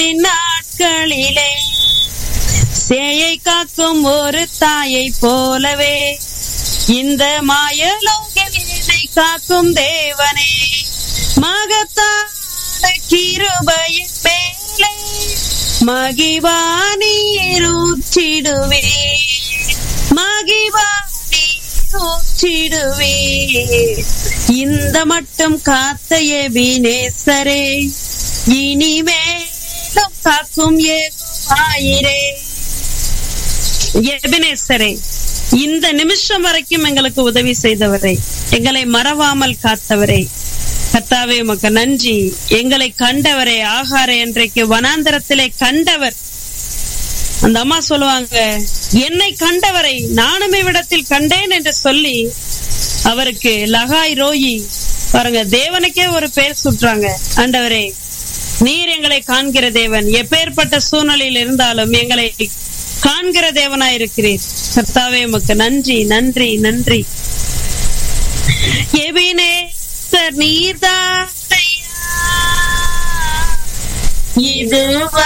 துன்பத்தின் நாட்களிலே சேயை காக்கும் ஒரு தாயை போலவே இந்த மாயலோகில் என்னை காக்கும் தேவனே மகத்தான கிருபையின் மேலே மகிவானீரூற்றிடுவே மகிவானீரூற்றிடுவே இந்த மட்டும் காத்த எபினேசரே இனிமேலும் காக்கும் ஏகுமாயிரே எபினேசரே இந்த நிமிஷம் வரைக்கும் எங்களுக்கு உதவி செய்தவரே எங்களை மறவாமல் காத்தவரே கர்த்தாவே உமக்கு நன்றி எங்களை கண்டவரே ஆகார என்றைக்கு வனாந்தரத்திலே கண்டவர் அந்த அம்மா சொல்லுவாங்க என்னை கண்டவரை நானும் இவ்விடத்தில் கண்டேன் என்று சொல்லி அவருக்கு லகாய் ரோயி பாருங்க தேவனுக்கே ஒரு பேர் சுட்டுறாங்க ஆண்டவரே நீர் எங்களை காண்கிற தேவன் எப்பேற்பட்ட சூழ்நிலையில் இருந்தாலும் எங்களை காண்கிற தேவனா இருக்கிறீர் கர்த்தாவே உமக்கு நன்றி நன்றி நன்றி எபினேசர் நீர்தானையா இதுவரை